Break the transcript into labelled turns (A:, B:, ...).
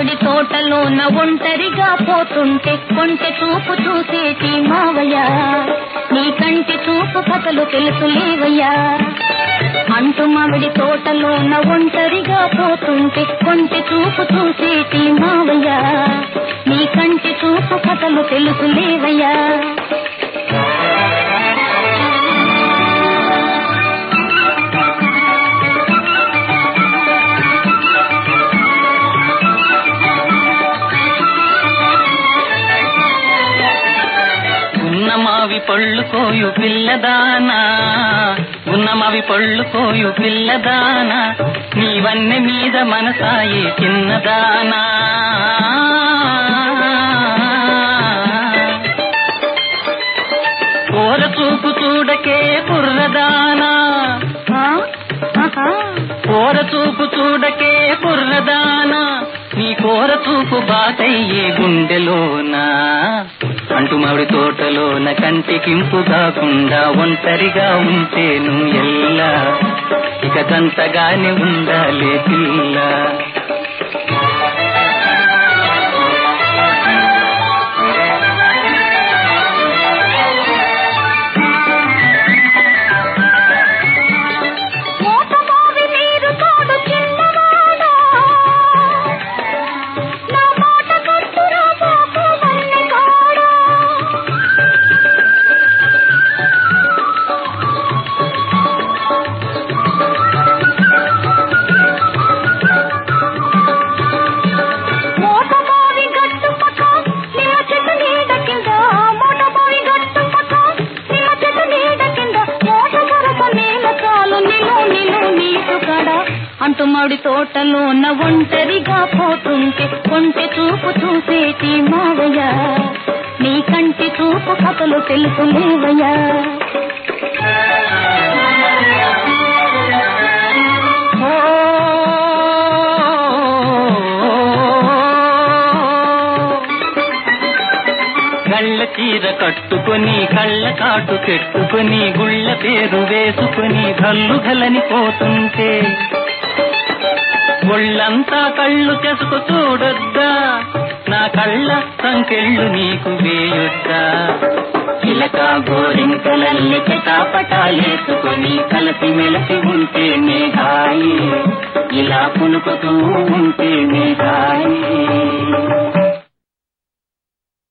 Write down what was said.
A: మామిడి తోటలోన ఒంటరిగా పోతుంటే కొంటె చూపు చూసేటి మావయ్య నీ కంటి చూపు కథలు తెలుసు లేవయ్యా అంటు మామిడి తోటలోన ఒంటరిగా పోతుంటే కొంటె చూపు చూసేటి మావయ్య నీ కంటి చూపు కథలు తెలుసు లేవయ్యా
B: ఉన్నమావి పళ్ళు కోయు పిల్లదానా ఉన్నమావి పళ్ళు కోయు పిల్లదానా నీవన్నె మీద మనసాయి చిన్నదానా కూర చూపు చూడకే కుర్రదానా
A: ఆ? ఆహా.
B: కూర చూపు చూడకే కుర్రదానా నీ కూర చూపు బాటయ్యే గుండెలోనా అంటు మామిడి తోటలోన కంటికింపు కాకుండా ఒంటరిగా ఉంటేను ఎల్లా ఇక దంతగానే ఉండాలే పిల్ల
A: మోటమోవి నీరు తోడు చిన్నవాడా నా మాట కట్టురా బాపు వన్నెగాడా మోటమోవి గట్టు పక్క నిమ్మ చెట్టు నీడ కింద మోటమోవి గట్టు పక్క నిమ్మ చెట్టు నీడ కింద మోట కొరక నేల చాలు నిలు నిలు నీటు కడ అంటు మామిడి తోటలోన ఒంటరిగా పోతుంటే కొంటె చూపు చూసేటి మావయ్య నీ కంటి చూపు కథలు తెలుసు లేవయ్యా
B: ఓ కళ్ళ చీర కట్టుకొని కళ్ళ కాటు పెట్టుకొని గుళ్ళ పేరు వేసుకొని కళ్ళు గలని పోతుంటే ఒళ్ళంతా కళ్ళు చెసుకు చూడొద్దా నా కళ్ళ సంకెళ్ళు నీకు వేయొద్దా చిలక గోరింకలల్లి కటాపటాలేసుకొని కలసి మెలసి ఉంటేనే హాయి ఇలా పులుకుతూ ఉంటే